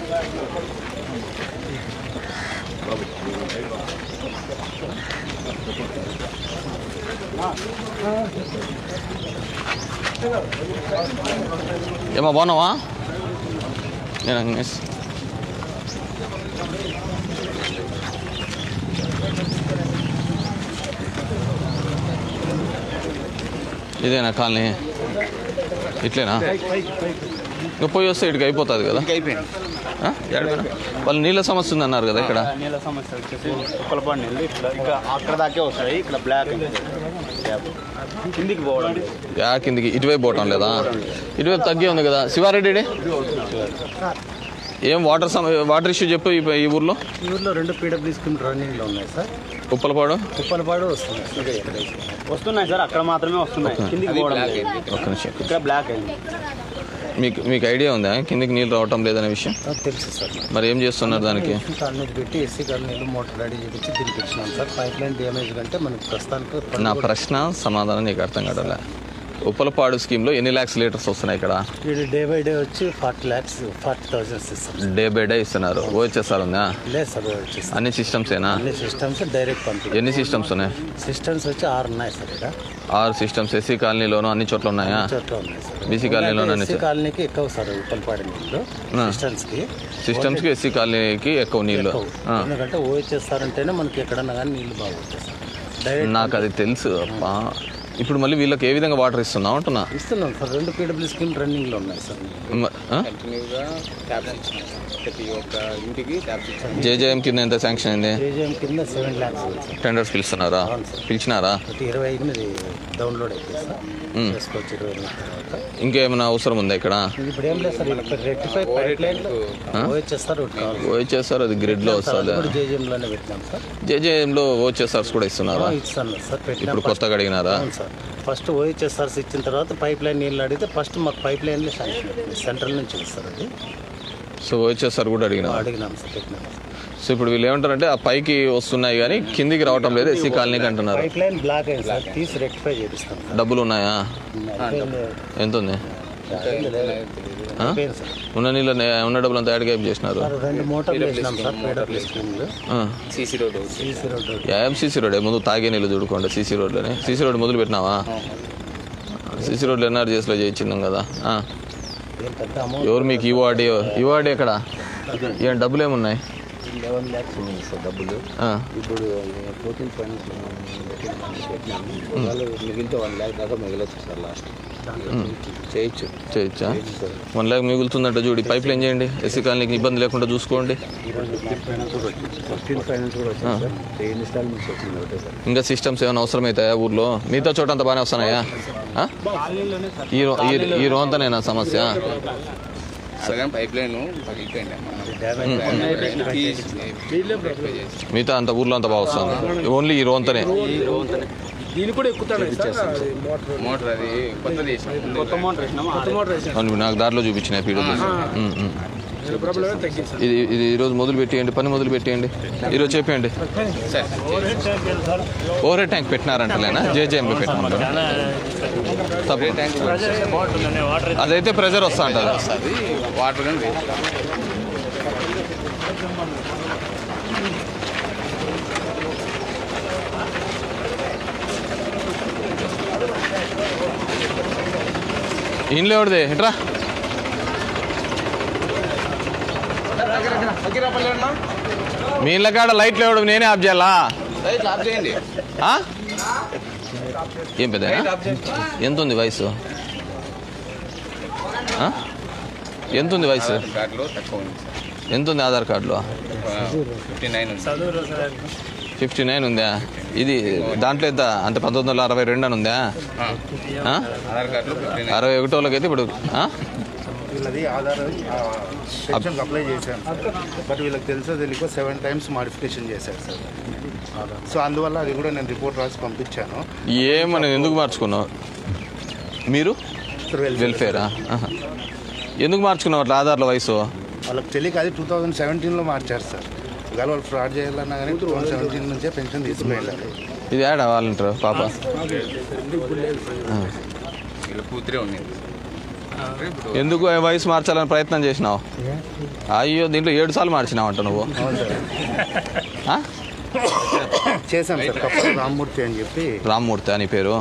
ఏమా బాగున్నావా నేను అంగేష్ ఇదేనా కాలనీ ఇట్లేనా ఇంకా పోయి వస్తే ఇటుకి అయిపోతుంది కదా అయిపోయింది ఆ? ఏడపోయినా? వాళ్ళు నీళ్ళ సమస్య ఉంది అన్నారు కదా ఇక్కడ నీళ్ళ సమస్య వచ్చేసి కులపాడు నీళ్ళు ఇక్కడ ఇంకా అక్కడ దాకే వస్తాయి ఇక్కడ బ్లాక్ గ్యాప్ కిందికి పోవడం యా కిందికి ఇటువైపు పోవటం లేదా ఇటువైపు తగ్గే ఉంది కదా శివారెడ్డి ఏం వాటర్ సమ వాటర్ ఇష్యూ చెప్పు ఈ ఈ ఊర్లో ఈ ఊర్లో రెండు పీడబ్ల్యూ స్కీమ్ రన్నింగ్లో ఉన్నాయి సార్ ఉప్పలపాడు ఉప్పలపాడు వస్తుంది సార్ వస్తున్నాయి సార్ అక్కడ మాత్రమే వస్తున్నాయి కిందికి పోవడం లేదు. ఒక్క నిమిషం ఇక్కడ బ్లాక్ అయింది మీకు మీకు ఐడియా ఉందా కిందికి నీళ్ళు రావటం లేదనే విషయం నాకు తెలుసు సార్ మరి ఏం చేస్తున్నారు దానికి కాలనీకి పెట్టి ఎస్సీ కాలనీలో మోటార్ రెడీ చేపించి దీనికి ఇచ్చినాం సార్ పైప్ లైన్ డ్యామేజ్ కంటే మనకి ప్రస్తుతానికి నా ప్రశ్న సమాధానం నీకు అర్థం కావట్లే ఉప్పలపాడు స్కీమ్లో ఎన్ని ల్యాక్స్ లీటర్స్ వస్తున్నాయి ఇక్కడ ఇది డే బై డే వచ్చి ఫార్టీ ల్యాక్స్ ఫార్టీ థౌసండ్స్ ఇస్తాం డే బై డే ఇస్తున్నారు ఓహెచ్ఎస్ఆర్ ఉందా లేదు సార్ వచ్చేసి అన్ని సిస్టమ్సేనా అన్ని సిస్టమ్స్ డైరెక్ట్ పంపి ఎన్ని సిస్టమ్స్ ఉన్నాయి సిస్టమ్స్ వచ్చి ఆరు ఉన్నాయి సార్ ఇక్కడ ఆరు సిస్టమ్స్ ఎస్సీ కాలనీలోనూ అన్ని చోట్ల ఉన్నాయా చోట్ల ఉన్నాయి సార్ బీసీ కాలనీలోనూ అన్ని ఎస్సీ కాలనీకి ఎక్కువ సార్ ఉప్పలపాడు నీళ్ళు సిస్టమ్స్కి సిస్టమ్స్కి ఎస్సీ కాలనీకి ఎక్కువ నీళ్ళు ఎక్కువ ఆ. ఎందుకంటే ఓహెచ్ఎస్ఆర్ మనకి ఎక్కడన్నా కానీ నీళ్ళు బాగుంటాయి సార్ డైరెక్ట్ నాకు అది తెలుసు అబ్బా. ఇప్పుడు మళ్ళీ వీళ్ళకి ఏ విధంగా వాటర్ ఇస్తున్నావు అంటున్నా ఇస్తున్నాం సార్ రెండు పీడబ్ల్యూ స్కీమ్ రన్నింగ్లో ఉన్నాయి సార్ మ- ఆ? కంటిన్యూగా ట్యాబ్స్ ఇచ్చినాం ప్రతి ఒక్క ఇంటికి ట్యాబ్స్ ఇచ్చాం జేజేఎం కింద ఎంత శాంక్షన్ అయింది ఏజీఎం కింద సెవెన్ ల్యాక్స్ సార్ టెండర్స్ పిలుస్తున్నారా పిలిచినారా ఒకటి ఇరవై ఐదుది డౌన్లోడ్ అయిపోయింది సార్ చేసుకోవచ్చు ఇరవై ఐదు తర్వాత ఇంకేమైనా అవసరం ఉందా ఇక్కడ ఇప్పుడు ఏం లేదు సార్ ఇప్పుడు రెక్టిఫై పైప్ లైన్ ఓహెచ్ఎస్ఆర్ ఒకటి కావాలి ఓహెచ్ఎస్ఆర్ అది గ్రిడ్లో వస్తుంది ఇప్పుడు జేజీఎంలోనే పెట్టినాం సార్ జేజేఎంలో ఓహెచ్ఎస్ఆర్స్ కూడా ఇస్తున్నారా ఇస్తాను సార్ పెట్టినాం ఇప్పుడు కొత్తగా అడిగినారా అవును సార్ ఫస్ట్ ఓహెచ్ఎస్ఆర్స్ ఇచ్చిన తర్వాత పైప్ లైన్ నీళ్ళు అడిగితే ఫస్ట్ మాకు పైప్ లైన్లో శాంక్షన్ అవుతుంది సెంట్రల్ నుంచి ఇస్తారు అది సో ఓహెచ్ఎస్ఆర్ కూడా అడిగినా అడిగినాం సార్ పెట్టినాం సో ఇప్పుడు వీళ్ళు ఏమంటారంటే ఆ పైకి వస్తున్నాయి కానీ కిందికి రావటం లేదు ఎస్సీ కాలనీకి అంటున్నారు పైప్ లైన్ బ్లాక్ అయింది సార్ తీసి రెక్టిఫై చేపిస్తాం సార్ డబ్బులు ఉన్నాయా అయిపోయింది. ఎంత ఉంది ఆ? అయిపోయింది సార్ ఉన్న నీళ్ళు ఉన్న డబ్బులు అంతా యాడ్ గైప్ చేసినారు సార్ రెండు మోటార్లు వేసినాం సార్ పీడబ్ల్యూ స్కీమ్లు సీసీ రోడ్ సీసీ రోడ్డు ఏం సీసీ రోడ్ ముందు తాగే నీళ్ళు చూడుకోండి సీసీ రోడ్లోనే సీసీ రోడ్ మొదలు పెట్టినావా సీసీ రోడ్లు ఎన్ఆర్జీఎస్లో చేయించినాం కదా ఆ. ఏం పెద్ద అమౌంట్ ఎవరు మీకు ఇవాడి ఇవాడి ఎక్కడ ఏం డబ్బులు ఏమున్నాయి లెవెన్ ల్యాక్స్ ఉంది సార్ డబ్బులు ఆ. ఇప్పుడు ఫోర్టీన్ ఫైనాన్స్ పెట్టినాము వాళ్ళు మిగిలితే వన్ ల్యాక్ దాకా మిగలచ్చు సార్ లాస్ట్ చేయొచ్చు చేయొచ్చా వన్ ల్యాక్ మిగులుతుందంట చూడు పైప్ లైన్ చేయండి ఎస్సీ కాలనీకి ఇబ్బంది లేకుండా చూసుకోండి ఈరోజు ఫైనాన్స్ కూడా వచ్చింది ఫిఫ్టీన్ ఫైనాన్స్ కూడా వచ్చింది సార్ త్రీ ఇన్స్టాల్మెంట్స్ వచ్చింది ఒకటే సార్ ఇంకా సిస్టమ్స్ ఏమైనా అవసరమవుతాయా ఊర్లో మిగతా చోట అంతా బాగానే వస్తున్నాయా ఆ? ఈ రో ఈ- ఈ రోంతనేనా సమస్య సగం పైప్ లైన్ పగిలిపోయింది మిగతా అంత ఊర్లో అంతా బాగా వస్తుంది ఓన్లీ ఈ రోంతనే దీన్ని కూడా ఎక్కుతాను సార్ మోటార్ మోటార్ అది కొత్తది కొత్త మోటార్ వేసినాము మోటార్ వేసాను అవును నాకు దారిలో చూపించిన పీడబ్ల్యూసీ ప్రాబ్లమే తగ్గించాను ఇది ఇది ఈరోజు మొదలు పెట్టేయండి పని మొదలు పెట్టేయండి ఈరోజు చెప్పేయండి ఓవర్ ట్యాంక్ పెట్టినారంటలేనా జేజేఎంలో పెట్టినారు తప్పు అదైతే ప్రెజర్ వస్తా అంటారు అది వాటర్ కానీ వేస్ట్ ఇంట్లో ఎవరిది ఎట్రా మీ ఇళ్ళ కాడ లైట్లు ఎవడు నేనే ఆఫ్ చేయాలా ఆఫ్ చేయండి ఆ? ఏం పెద్ద ఎంత ఉంది వయసు ఆ? ఎంత ఉంది వయసు కార్డులో తక్కువ ఉంది ఎంత ఉంది ఆధార్ కార్డులో ఫిఫ్టీ నైన్ ఉంది ఫిఫ్టీ నైన్ ఉందా ఇది దాంట్లో ఎంత అంటే పంతొమ్మిది వందల అరవై రెండు అని ఉందా ఆ? ఆధార్ కార్డులో ఫిఫ్టీ నైన్ అరవై ఒకటోళ్ళకి అయితే ఇప్పుడు ఆ? వీళ్ళది ఆధార్ పెన్షన్కి అప్లై చేశాను సార్ బట్ వీళ్ళకి తెలుసో తెలియకో సెవెన్ టైమ్స్ మాడిఫికేషన్ చేశారు సార్ సో అందువల్ల అది కూడా నేను రిపోర్ట్ రాసి పంపించాను ఏమని ఎందుకు మార్చుకున్నావు మీరు వెల్ఫేరా ఆహా. ఎందుకు మార్చుకున్నావు అట్లా ఆధార్ల వయసు వాళ్ళకి తెలియక అది టూ థౌజండ్ సెవెంటీన్లో మార్చారు సార్ ఒకవేళ వాళ్ళు ఫ్రాడ్ చేయాలన్నా కానీ టూ థౌజండ్ సెవెంటీన్ నుంచే పెన్షన్ తీసుకువెళ్ళారు ఇది యాడ్ అవ్వాలంటారు పాప వీళ్ళ కూతురే ఉంది ఎందుకు వయసు మార్చాలని ప్రయత్నం చేసినావు అయ్యో దీంట్లో ఏడు సార్లు మార్చినావు అంట నువ్వు ఆ? చేశాం సార్ కప్పల రామ్మూర్తి అని చెప్పి రామ్మూర్తి అని పేరు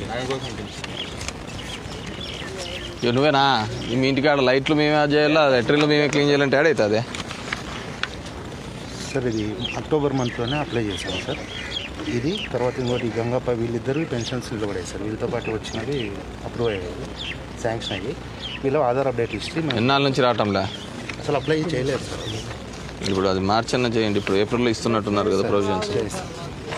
ఇక నువ్వేనా మీ ఇంటికాడ లైట్లు మేమే చేయాలా లెటరీలు మేమే క్లీన్ చేయాలంటే ఏడవుతుంది సార్ ఇది అక్టోబర్ మంత్లోనే అప్లై చేశాం సార్ ఇది తర్వాత ఇంకోటి గంగప్ప వీళ్ళిద్దరు పెన్షన్స్ నిలబడాయి సార్ వీళ్ళతో పాటు వచ్చినవి అప్రూవ్ అయ్యాయి శాంక్షన్ అయ్యి వీళ్ళు ఆధార్ అప్డేట్ ఇస్తే మేము ఎన్నాళ్ళ నుంచి రావటంలే అసలు అప్లై చేయలేదు సార్ ఇప్పుడు అది మార్చి అన్న చేయండి ఇప్పుడు ఏప్రిల్లో ఇస్తున్నట్టున్నారు కదా ప్రొవిజన్స్ చేస్తాం.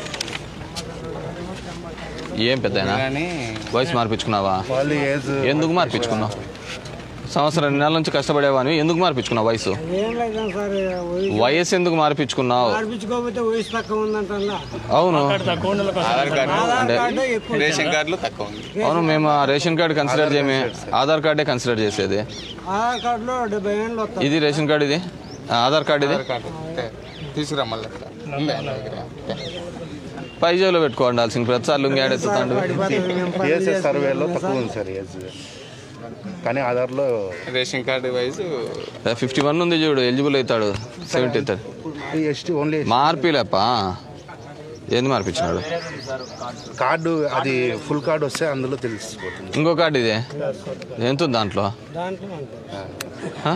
ఏం పెద్దయినా కానీ వయసు మార్పించుకున్నావా వాళ్ళు ఏజ్ ఎందుకు మార్పించుకున్నావు సంవత్సరం నెలల నుంచి కష్టపడేవాని ఎందుకు మార్పించుకున్నావు వయసు ఏం లేదు సార్ వయసు వయసు ఎందుకు మార్పించుకున్నావు మార్పించుకోకపోతే వయసు తక్కువ ఉందంట అవును ఆధార్ కార్డు ఆధార్ కార్డు ఎక్కువ రేషన్ కార్డులో తక్కువ ఉంది అవును మేము ఆ రేషన్ కార్డు కన్సిడర్ చేయమే ఆధార్ కార్డే కన్సిడర్ చేసేది ఆధార్ కార్డులో డెబ్బై ఏళ్ళు వస్తాయి ఇది రేషన్ కార్డు ఇది ఆ, ఆధార్ కార్డు ఇది తీసుకురా మళ్ళీ ఉంది నా దగ్గర. పై జేబులో పెట్టుకోండాల్సింది ప్రతిసారి లుంగి ఆడెత్తుతాండు పిఎస్ఎస్ సర్వేలో తక్కువ ఉంది సార్ ఏజ్ కానీ ఆధార్లో ration card wise fifty one ఉంది చూడు ఎలిజిబుల్ అవుతాడు సెవెంటీ అవుతాడు ఎస్టీ ఓన్లీ మార్పిలేప ఏంది మార్పించినాడు కార్డు అది ఫుల్ కార్డు వస్తే అందులో తెలిసిపోతుంది ఇంకో కార్డు ఇదే ఎంత ఉంది దాంట్లో దాంట్లో అంతే ఆ?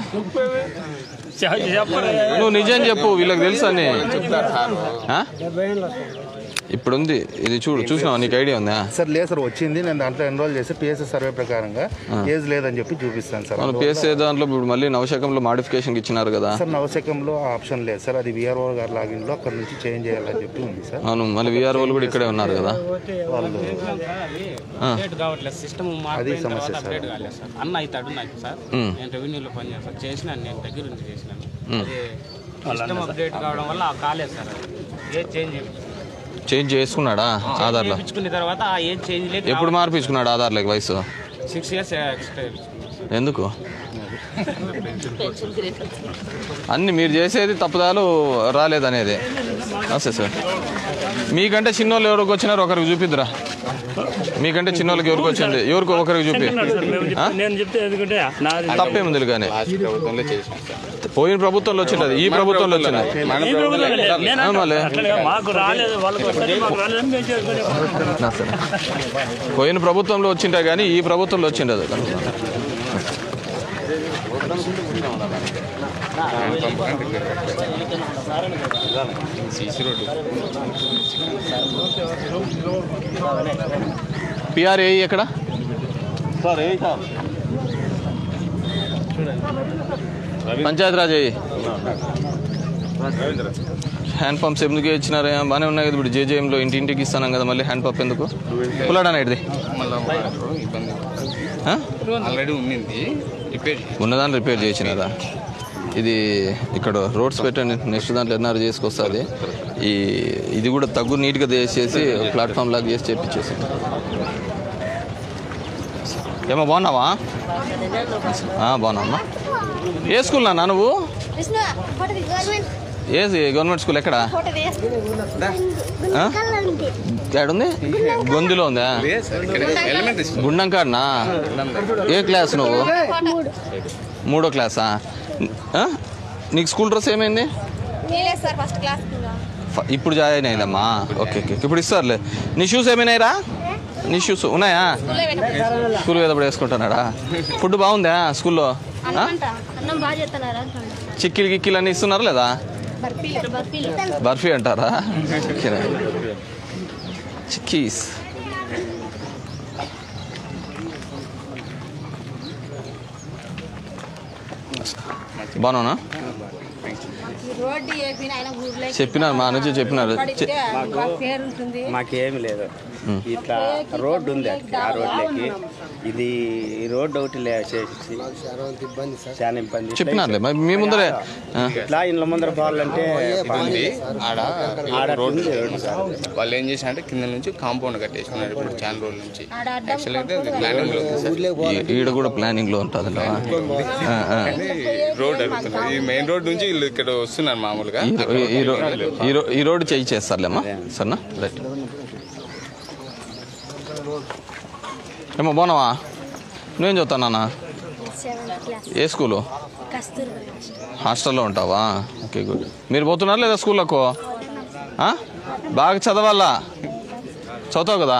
నువ్వు నిజం చెప్పు వీళ్ళకి తెలుసు అని ఆ? డెబ్బై ఏళ్ళు వస్తాయి ఇప్పుడు ఉంది ఇది చూడు చూసినావా నీకు ఐడియా ఉందా సార్ లేదు సార్ వచ్చింది నేను దాంట్లో ఎన్రోల్ చేసి పిఎస్ఎస్ సర్వే ప్రకారంగా ఏజ్ లేదని చెప్పి చూపిస్తాను సార్ మనం పిఎస్ఏ దాంట్లో ఇప్పుడు మళ్ళీ నవశకంలో మాడిఫికేషన్ ఇచ్చినారు కదా సార్ నవశకంలో ఆ ఆప్షన్ లేదు సార్ అది విఆర్ఓ గారి లాగిన్లో అక్కడ నుంచి చేంజ్ చేయాలని చెప్పి ఉంది సార్ అవును మళ్ళీ విఆర్ వాళ్ళు కూడా ఇక్కడే ఉన్నారు కదా వాళ్ళు ఆ. అప్డేట్ కావట్లేదు సిస్టమ్ అది మారిపోయిన సమస్య తర్వాత సార్. అప్డేట్ కాలేదు సార్ అన్న అవుతాడు నాకు సార్ ఉమ్. నేను రెవెన్యూలో పనిచేస్తాను చేసినాను నేను దగ్గర నుంచి చేసినాను అది సిస్టమ్ అప్డేట్ కావడం వల్ల ఆ కాలేదు సార్ అది ఏజ్ చేంజ్ చేంజ్ చేసుకున్నాడా ఆధార్లో చేయించుకున్న తర్వాత ఆ ఏజ్ చేంజ్ లేదు ఎప్పుడు మార్పించుకున్నాడు ఆధార్లోకి వయసు సిక్స్ ఇయర్స్ ఎక్స్ట్రా ఎందుకు అన్ని మీరు చేసేది తప్పుదాలు రాలేదనేది అసే సార్ మీకంటే చిన్నోళ్ళు ఎవరికి వచ్చినారు ఒకరికి చూపిద్దురా మీకంటే చిన్నోళ్ళకి ఎవరికి వచ్చింది ఎవరికి ఒకరికి చూపి ఆ? నేను చెప్తే ఎందుకంటే నాది తప్పేముంది కానీ లాస్ట్ ప్రభుత్వంలో చేసినాం సార్ పోయిన ప్రభుత్వంలో వచ్చింది ఈ ప్రభుత్వంలో వచ్చింది మన ప్రభుత్వంలో నేను ఆ, మళ్ళీ అట్లా మాకు రాలేదు వాళ్ళకి వస్తుంది మాకు రాలేదు మేము చేసుకునే నా సరే. పోయిన ప్రభుత్వంలో వచ్చింటే కానీ ఈ ప్రభుత్వంలో వచ్చిండదు సీసీ రోడ్డు పిఆర్ఏ ఎక్కడ పంచాయతీ రాజ్ అయ్యి హ్యాండ్ పంప్స్ ఎందుకు ఇచ్చినారు బాగానే ఉన్నాయి కదా ఇప్పుడు జేజేఎంలో ఇంటింటికి ఇస్తాను కదా మళ్ళీ హ్యాండ్ పంప్ ఎందుకు పులాడా ఇది మళ్ళీ ఇబ్బంది ఆల్రెడీ ఉన్నింది రిపేర్ ఉన్నదాన్ని రిపేర్ చేసినారా ఇది ఇక్కడ రోడ్స్ పెట్టండి నెక్స్ట్ దాంట్లో ఎన్ఆర్ చేసుకొస్తుంది ఈ ఇది కూడా తగ్గు నీట్గా చేసేసి ప్లాట్ఫామ్ లాగా చేసి చేపించేసి ఏమో బాగున్నావా ఆ, బాగున్నావమ్మా ఏ స్కూల్ నాన్న నువ్వు విష్ణు ఫోటో గవర్నమెంట్ ఏ గవర్నమెంట్ స్కూల్ ఎక్కడ ఫోటో ఆ? ఏడుంది గొంతులో ఉందా ఎలిమెంటరీ గుండం కాడనా ఏ క్లాస్ నువ్వు మూడో క్లాసా ఆ? నీకు స్కూల్ డ్రెస్ ఏమైంది నేనే సార్ ఫస్ట్ క్లాస్ ఫ- ఇప్పుడు జాయిన్ అయిందమ్మా ఓకే ఓకే ఇప్పుడు ఇస్తారులే నీ షూస్ ఏమైనాయిరా నీ షూస్ ఉన్నాయా స్కూల్ వేదప్పుడు వేసుకుంటున్నాడా ఫుడ్ బాగుందా స్కూల్లో ఆ? అన్నం అన్నం బాగా చేస్తున్నారా అంటున్నాడు. చిక్కిలు గిక్కిలు అన్నీ ఇస్తున్నారా లేదా బర్ఫీలు బర్ఫీలు బర్ఫీ అంటారా ఓకేనా. చిక్కీస్ బాగున్నా ఈ రోడ్డు వేపిన ఆయన ఊర్లో చెప్పినారు మా నుంచి చెప్పినారు చె- పేరు ఉంటుంది మాకేమి లేదు ఇట్లా రోడ్డు ఉంది అక్కడికి, ఆ రోడ్లోకి ఇది ఈ రోడ్డు ఒకటి లే చేసి చాలా ఇబ్బంది చెప్పినారులే మరి మీ ముందరే ఆ. ఇట్లా ఇండ్ల ముందర పోవాలంటే ఉంది ఆడ ఆడ రోడ్డు ఉంది రోడ్డు సార్ వాళ్ళు ఏం చేశారంటే కింద నుంచి కాంపౌండ్ కట్టేసుకున్నారు ఇప్పుడు చాలా రోజుల నుంచి ఆడ అడ్డం యాక్చువల్ అయితే అది ప్లానింగ్ లో ఉంది సార్ ఈ- ఈడ కూడా ప్లానింగ్ లో ఉంటుంది కానీ రోడ్ అడుగుతున్నారు ఈ మెయిన్ రోడ్ నుంచి వీళ్ళు ఇక్కడ వస్తున్నారు మామూలుగా ఈ రో- ఈ రో- ఈ రోడ్డు చేయి చేస్తారులేమ్మా సరేనా రైట్ ఏమో బాగున్నావా నువ్వేం చదువుతావు నాన్న సెవెంత్ క్లాస్ ఏ స్కూలు కస్తూర్బా హాస్టల్లో ఉంటావా ఓకే గుడ్ మీరు పోతున్నారు లేదా స్కూళ్ళకు ఆ? బాగా చదవాలా చదువుతావు కదా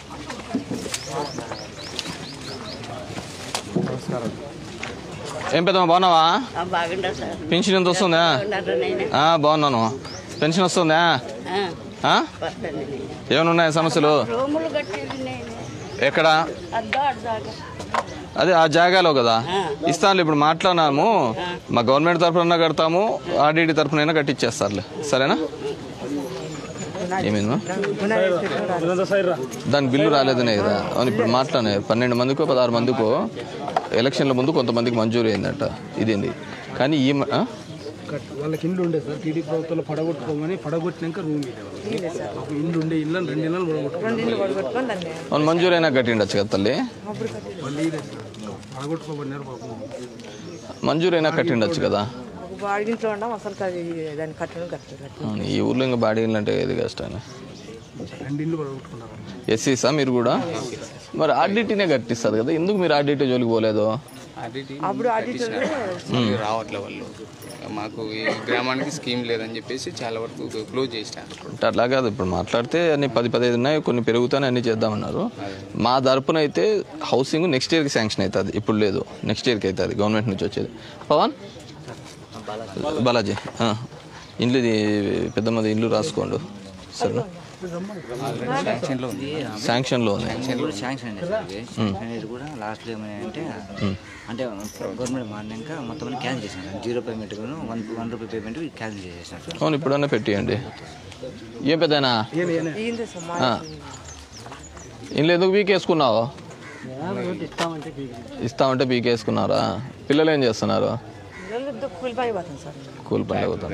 ఏం పెద్దమ్మా బాగున్నావా బాగుండదు సార్ పెన్షన్ ఎంత వస్తుందా ఉన్నారు నేను ఆ, బాగున్నాను పెన్షన్ వస్తుందా ఆ? వస్తాను ఏమైనా ఉన్నాయా సమస్యలు రూములు కట్టేది నేను ఎక్కడ అద్దా అడ్దాగా అదే ఆ జాగాలో కదా ఇస్తాను ఇప్పుడు మాట్లాడినాము మా గవర్నమెంట్ తరఫున కడతాము ఆర్డీడీ తరఫున కట్టించేస్తారులే సరేనా ఏమైందా దాని బిల్లు రాలేదనే కదా అవును ఇప్పుడు మాట్లాడే పన్నెండు మందికో పదహారు మందికో ఎలక్షన్ల ముందు కొంతమందికి మంజూరు అయిందట ఇదేంది కానీ ఈ మ- ఆ? కట్- వాళ్ళకి ఇండ్లు ఉండే సార్ టీడీ ప్రభుత్వంలో పడగొట్టుకోమని పడగొట్టినాక రూమ్ ఇదే వాళ్ళకి. ఒక ఇల్లు ఉండే ఇల్లు రెండు ఇళ్ళు పడగొట్టుకున్నారు అవును మంజూరు అయినా కట్టిండొచ్చు కదా తల్లి వాళ్ళు ఇదే సార్ పడగొట్టుకోబడినారు పాపం మంజూరు అయినా కట్టిండొచ్చు కదా బాడింట్లో ఉన్నాం అసలు అది దాన్ని కట్టడం కట్టదు అవును, ఈ ఊర్లో ఇంకా బాడీ ఇల్లు అంటే ఏది కష్టం రెండు ఇల్లు పడగొట్టుకున్నారు ఎస్సీసా మీరు కూడా మరి ఆర్డిటీనే కట్టిస్తారు కదా ఎందుకు మీరు ఆర్డిటీ జోలికి పోలేదు అప్పుడు ఆడిటర్ రావట్లే వాళ్ళు మాకు ఈ గ్రామానికి స్కీమ్ లేదని చెప్పేసి చాలా వరకు క్లోజ్ చేసినారు అంటే అట్లా కాదు ఇప్పుడు మాట్లాడితే అన్ని పది పదిహేను ఉన్నాయి కొన్ని పెరుగుతానే అన్ని చేద్దామన్నారు మా తరపున అయితే హౌసింగ్ నెక్స్ట్ ఇయర్కి శాంక్షన్ అవుతుంది ఇప్పుడు లేదు నెక్స్ట్ ఇయర్కి అవుతుంది గవర్నమెంట్ నుంచి వచ్చేది పవన్ బాలాజీ ఆ. ఇండ్లు ఇది పెద్దమ్మది ఇండ్లు రాసుకోండు సరేనా శాంక్షన్లో ఉంది శాంక్షన్లో ఉంది శాంక్షన్ అయింది సార్ ఇది. శాంక్షన్ అనేది కూడా లాస్ట్లో ఏమైందంటే అంటే గవర్నమెంట్ మారినాక మొత్తం అన్ని క్యాన్సిల్ చేశాను sir zero payment one one rupee payment cancel చేసేసాను సార్ అవును ఇప్పుడన్నా పెట్టియండి ఏం పెద్దనా ఇంట్లో ఎందుకు పీకేసుకున్నావు ఇస్తామంటే ఇస్తామంటే పీకేసుకున్నారా పిల్లలు ఏం చేస్తున్నారు కూలి పని పోతుంది సార్ కూల్ పని అవుతుంది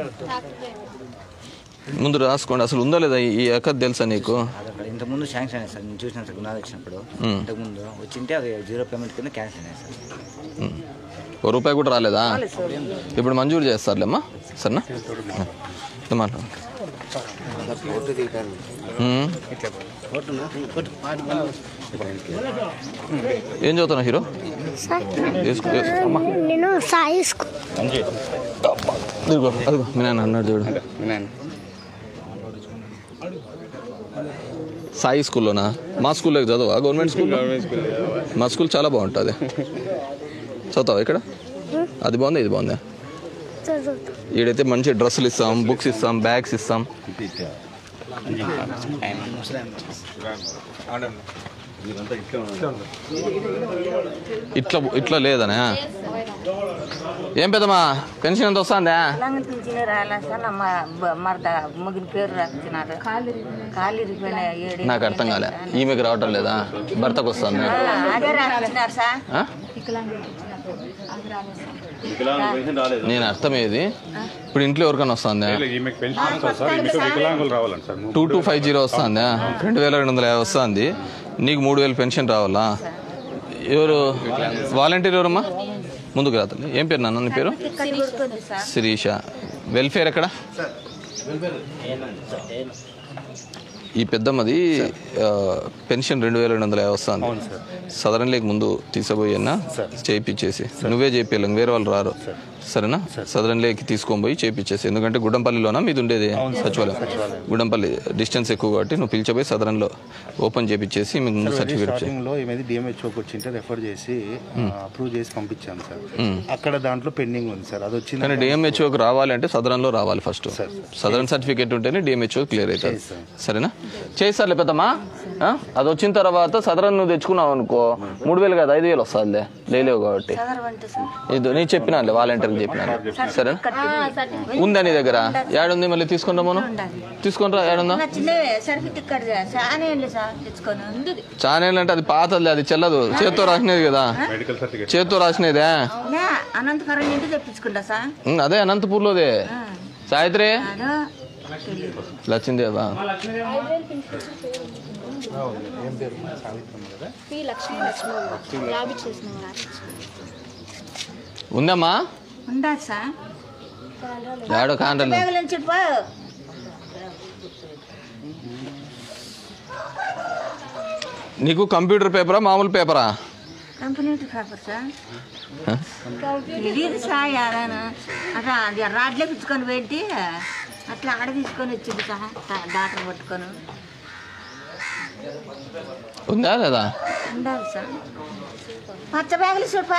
ముందు రాసుకోండి అసలు ఉందా లేదా ఈ అక్క తెలుసా నీకు అది అక్కడ ఇంతకుముందు శాంక్షన్ అయింది సార్ నేను చూసిన సార్ గుణాలు వచ్చినప్పుడు మ్మ్. ఇంతకుముందు వచ్చింటే అది జీరో పేమెంట్ కింద క్యాన్సిల్ అయ్యాయి సార్ ఉమ్. ఓ రూపాయి కూడా రాలేదా ఇప్పుడు మంజూరు చేస్తారులేమ్మా సరేనా ఇది మాట్లాడు ఉమ్. ఏం చదువుతున్నావు హీరో వేసుకో వేసుకో. అమ్మా. నేను సాయి స్కూల్ ఇదిగో అదిగో మీ నాన్న అన్నాడు చూడు సాయి స్కూల్లోనా మా స్కూల్లో చదవా గవర్నమెంట్ స్కూల్ మా స్కూల్ చాలా బాగుంటుంది చదువుతావా ఇక్కడ అది బాగుందా ఇది బాగుందా ఈడైతే మంచి డ్రెస్సులు ఇస్తాం బుక్స్ ఇస్తాం బ్యాగ్స్ ఇస్తాం ఇట్లా ఇట్లా లేదనే ఏం పెద్దమ్మా పెన్షన్ ఎంత వస్తుందా పింఛన్ రాలే సార్ మా మరద ముగ్గురు పేరు రాసినారు ఖాళీ ఇరిగిపోయిన ఏడు నాకు అర్థం కాలే ఈమెకి రావటం లేదా భర్తకు వస్తుంది అదే రాసినారు సార్ ఆ? నేను అర్థమయ్యేది ఇప్పుడు ఇంట్లో ఎవరికైనా వస్తుందా ఈమెకు పెన్షన్ వస్తుంది సార్ ఈమెకు వికలాంగులు రావాలండి sir two two five zero వస్తుందా రెండు వేల రెండు వందల యాభై వస్తుంది నీకు మూడు వేలు పెన్షన్ రావాలా ఎవరు వాలంటీర్ ఎవరమ్మా ముందుకు రాతలే ఏం పేరు నాన్న నీ పేరు శిరీష వెల్ఫేర్ ఎక్కడ ఈ పెద్దమ్మది ఆ, పెన్షన్ రెండు వేల రెండు వందల యాభై వస్తుంది సదరన్ లేక ముందు తీసుకుపోయినా చేయించేసి నువ్వే చేయించాలి వేరే వాళ్ళు రారు సరేనా సదరన్ లేక్ తీసుకొని పోయి చేయించేసి ఎందుకంటే గుడ్డంపల్లిలోనా మీది ఉండేది సచివాలయం గుడ్డంపల్లి డిస్టెన్స్ ఎక్కువ కాబట్టి నువ్వు పిలిచిపోయి సదరన్లో ఓపెన్ చేయించేసి మీకు ముందు సర్టిఫికేట్ చేయి స్టార్టింగ్ లో ఏమైంది డిఎంహెచ్ఓకి వచ్చింటే రెఫర్ చేసి అప్రూవ్ చేసి పంపించాం సార్ మ్మ్. అక్కడ దాంట్లో పెండింగ్ ఉంది సార్ అది వచ్చింది కానీ డిఎంహెచ్ఓకి రావాలంటే సదరన్లో రావాలి ఫస్ట్ సదరన్ సర్టిఫికేట్ ఉంటేనే డిఎంహెచ్ఓ క్లియర్ అవుతుంది సరేనా చేస్తారులే పెద్దమ్మా ఆ? అది వచ్చిన తర్వాత సదరన్ నువ్వు తెచ్చుకున్నావు అనుకో మూడు వేలు కాదు ఐదు వేలు వస్తుందిలే లేలేవు కాబట్టి ఇది నేను చెప్పినానులే వాలంటీర్కి చెప్పినాను సరేనా ఉందా నీ దగ్గర ఏడుంది మళ్ళీ తీసుకుని రమ్మను తీసుకొని రా ఏడుందా చిన్నవే సర్టిఫికెట్ చాలా ఏళ్ళు సార్ తెచ్చుకొని ఉంది చాలా అంటే అది పాతది అది చెల్లదు చేత్తో రాసినది కదా మెడికల్ సర్టిఫికేట్ చేత్తో రాసినదే అవునా అనంతపురం నుండి తెప్పించుకుంటా సార్ ఉమ్, అదే అనంతపూర్లోదే సాయిత్రి అదో తెలీదు. లచ్చిందేవా పి లక్ష్మీ లక్ష్మీ ర్యాబిట్ చేసిన ఉందమ్మా ఉందా సార్ ఏడో కాంటల్ బ్యాగులు నుంచి పో నీకు కంప్యూటర్ పేపరా మామూలు పేపరా కంపెనీ పేపర్ సార్ ఆ? తెలియదు సార్ యాదాను అట్లా అది రాడ్లే పిచ్చుకొని పెట్టి అట్లా ఆడ తీసుకొని వచ్చింది సార్ డా- డాక్టర్ పట్టుకొని ఉందా లేదా ఉండాలి సార్ పచ్చ బ్యాగులు చూపా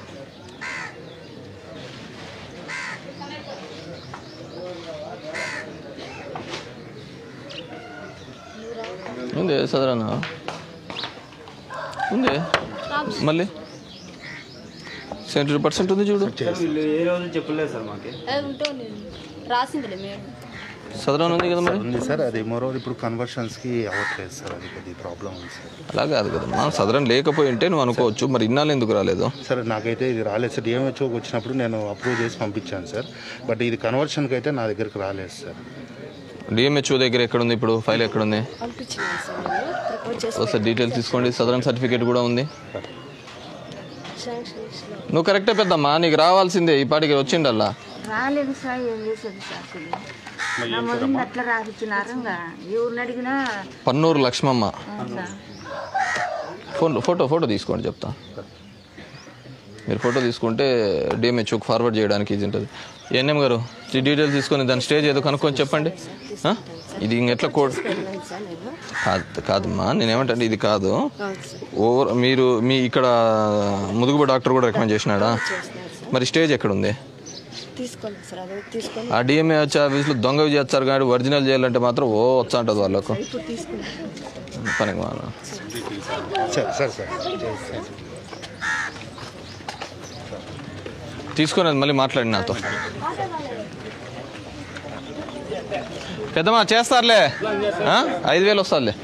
ఉంది సదరన్న ఉంది మళ్ళీ సెవెంటీ పర్సెంట్ ఉంది చూడు వీళ్ళు ఏ రోజు చెప్పలేదు సార్ మాకు అది ఉంటుంది రాసిందిలే మేడం సదరన్ ఉంది కదా మరి ఉంది సార్ అది మోరోవర్ ఇప్పుడు కన్వర్షన్స్కి అవ్వట్లేదు సార్ అది కొద్ది ప్రాబ్లం ఉంది సార్ అలా కాదు కదా మా సదరన్ లేకపోయి ఉంటే నువ్వు అనుకోవచ్చు మరి ఇన్నాళ్ళు ఎందుకు రాలేదు సార్ నాకైతే ఇది రాలేదు సార్ డిఎంహెచ్ఓకి వచ్చినప్పుడు నేను అప్రూవ్ చేసి పంపించాను సార్ బట్ ఇది కన్వర్షన్కి అయితే నా దగ్గరికి రాలేదు సార్ డిఎంహెచ్ఓ దగ్గర ఎక్కడ ఉంది ఇప్పుడు ఫైల్ ఎక్కడ ఉంది పంపించినాను సార్ నేను ప్రిపేర్ చేసి ఒకసారి డీటెయిల్స్ తీసుకోండి సదరన్ సర్టిఫికేట్ కూడా ఉంది శాంక్షన్ చేసిన నువ్వు కరెక్టే పెద్దమ్మా నీకు రావాల్సిందే ఈ పాటికి వచ్చిండల్లా రాలేదు సార్ ఏం చేసేది సార్ అసలు నా మొదలు అట్లా రాసిచ్చినారు ఇంకా ఎవరిని అడిగినా పన్నూరు లక్ష్మమ్మ ఆ సార్ ఫోన్ ఫోటో ఫోటో తీసుకోండి చెప్తా మీరు ఫోటో తీసుకుంటే డిఎంహెచ్ఓకి ఫార్వర్డ్ చేయడానికి ఈజీ ఉంటుంది ఎన్ఎం గారు ఈ డీటెయిల్స్ తీసుకొని దాని స్టేజ్ ఏదో కనుక్కొని చెప్పండి ఆ? ఇది ఇంకెట్లా కోడ్ సార్ నేను కాదు కాదమ్మా నేనేమంటే ఇది కాదు అవును సార్ ఓవర్ మీరు మీ ఇక్కడ ముదుగుబ డాక్టర్ కూడా రికమెండ్ చేసినాడా చేసినారు సార్ మరి స్టేజ్ ఎక్కడ ఉంది తీసుకోండి సార్ అదే తీసుకొని ఆ డిఎంహెచ్ ఆఫీస్లో దొంగవి చేస్తారు కానీ ఒరిజినల్ చేయాలంటే మాత్రం ఓ వచ్చా ఉంటుంది వాళ్ళకు ఇప్పుడు తీసుకుంటాను పనికి మాన సార్ సార్ సార్ సార్ తీసుకొని అది మళ్ళీ మాట్లాడి నాతో పెద్దమ్మా చేస్తారులే ఆ? ఐదు వేలు వస్తుందిలే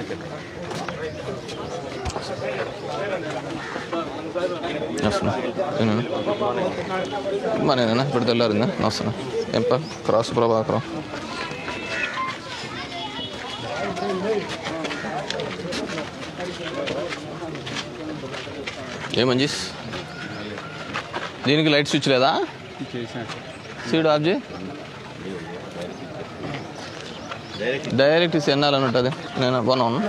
వస్తున్నా ఏనా? మనేనా ఇప్పుడు తెల్లారిందా వస్తున్నా ఏంప క్రాస్ ప్రభాకరం ఏ మంజీస్ దీనికి లైట్ స్విచ్ లేదా సీడ్ ఆఫ్ చేయి డైరెక్ట్ సెన్నాలని ఉంటుంది నేను బాగున్నా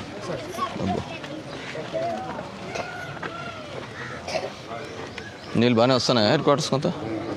నీళ్ళు బాగానే వస్తున్నాయి హెడ్ క్వార్టర్స్ కొంత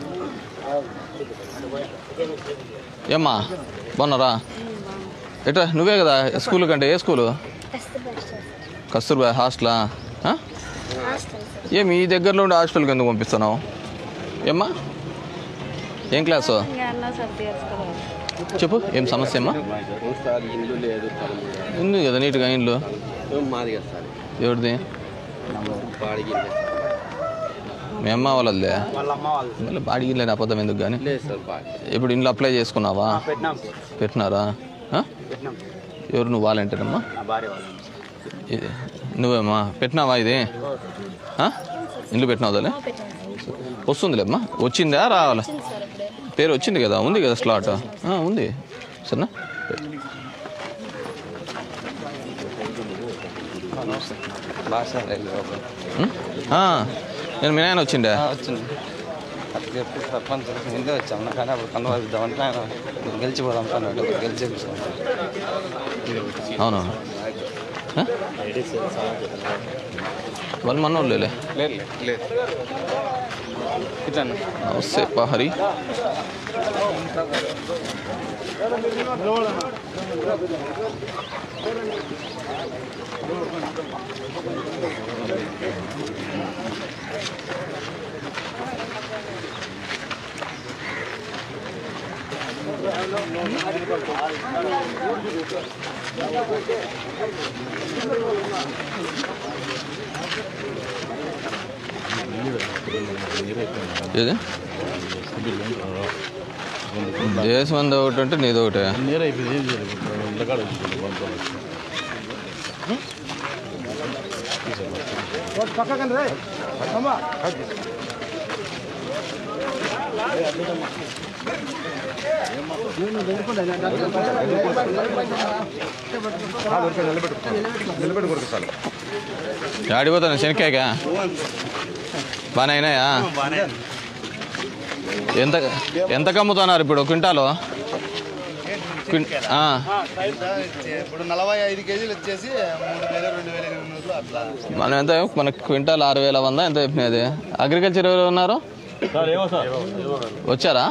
ఏమ్మా బాగున్నారా ఎట్రా నువ్వే కదా స్కూల్ కంటే ఏ స్కూలు కస్తూర్బా హాస్టలా ఆ? ఏ మీ దగ్గరలో ఉండే హాస్టల్కి ఎందుకు పంపిస్తున్నావు ఏమ్మా ఏం క్లాసు అన్నా సార్ తీసుకోవాలి చెప్పు ఏం సమస్య అమ్మా ఇల్లు లేదు ఉంది కదా నీట్గా ఇంట్లో మాది కదా సార్ ఎవరిది బాడికి మీ అమ్మ వాళ్ళదే వాళ్ళ అమ్మ వాళ్ళు మళ్ళీ బాడికి లేని అబద్ధం ఎందుకు కానీ లేదు సార్ బాడీ ఇప్పుడు ఇంట్లో అప్లై చేసుకున్నావా పెట్టినాం పెట్టినారా ఆ? పెట్టినాం ఎవరు నువ్వు వాలంటీరమ్మా నా భార్య వాళ్ళు ఇది నువ్వేమ్మా పెట్టినావా ఇది ఆ? ఇల్లు పెట్టినావుదలే వస్తుందిలేమ్మా వచ్చిందా రావాలా సార్ ఇప్పుడే పేరు వచ్చింది కదా ఉంది కదా స్లాట్ ఆ, ఉంది సరేనా ఉం? ఆ, నేను మీ నాయన వచ్చిండే వచ్చింది అట్లా చెప్పి సర్పంచ్ ముందే వచ్చాము కానీ అప్పుడు కన్వర్ట్ ఇద్దామంటే ఆయన గెలిచిపోదాం అన్నాడు గెలిచి అవును ఆ? వాళ్ళు మన వాళ్ళేలే లేదు లేదు ఇట్లా నమస్తే పహరి ఏది దేశమంది ఒకటి అంటే నీది ఒకటే ఆడిపోతాను శనక్కాయక బాగానే అయినాయా ఎంత ఎంత కమ్ముతున్నారు ఇప్పుడు క్వింటాలు క్విన్- ఆ, ఇప్పుడు నలభై ఐదు కేజీలు వచ్చేసి మూడు వేల రెండు వేల ఎనిమిది వందలు మనం ఎంత మనకు క్వింటాల్ ఆరు వేల వంద ఎంత చెప్పినది అగ్రికల్చర్ ఎవరు ఉన్నారు వచ్చారా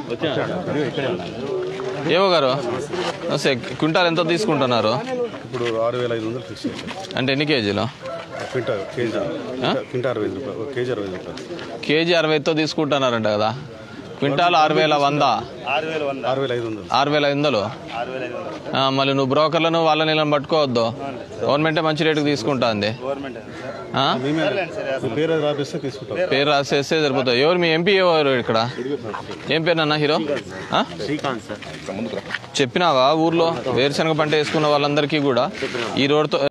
ఏవో గారు వస్తే క్వింటాల్ ఎంత తీసుకుంటున్నారు ఇప్పుడు ఆరు వేల ఐదు వందలు ఫిక్స్ చేశారు అంటే ఎన్ని కేజీలు క్వింటాల్ కేజీ క్వింటాల్ అరవై ఐదు రూపాయలు కేజీ అరవై ఐదు రూపాయలు కేజీ అరవైతో తీసుకుంటున్నారంట కదా క్వింటాల్ ఆరు వేల వంద ఆరు వేల ఐదు వందలు ఆరు వేల ఐదు వందలు ఆ, మళ్ళీ నువ్వు బ్రోకర్లను వాళ్ళ నీళ్ళని పట్టుకోవద్దు గవర్నమెంటే మంచి రేటుకి తీసుకుంటుంది ఆ? మేమే మీ పేరు అది రాపిస్తే తీసుకుంటాం పేరు రాసేస్తే సరిపోతుంది ఎవరు మీ ఎంపీ ఎవరు ఇక్కడ ఏం పేరు అన్న హీరో ఆ? శ్రీకాంత్ సార్ చెప్పినావా ఊర్లో వేరుశనగ పంట వేసుకున్న వాళ్ళందరికీ కూడా ఈ రోడ్తో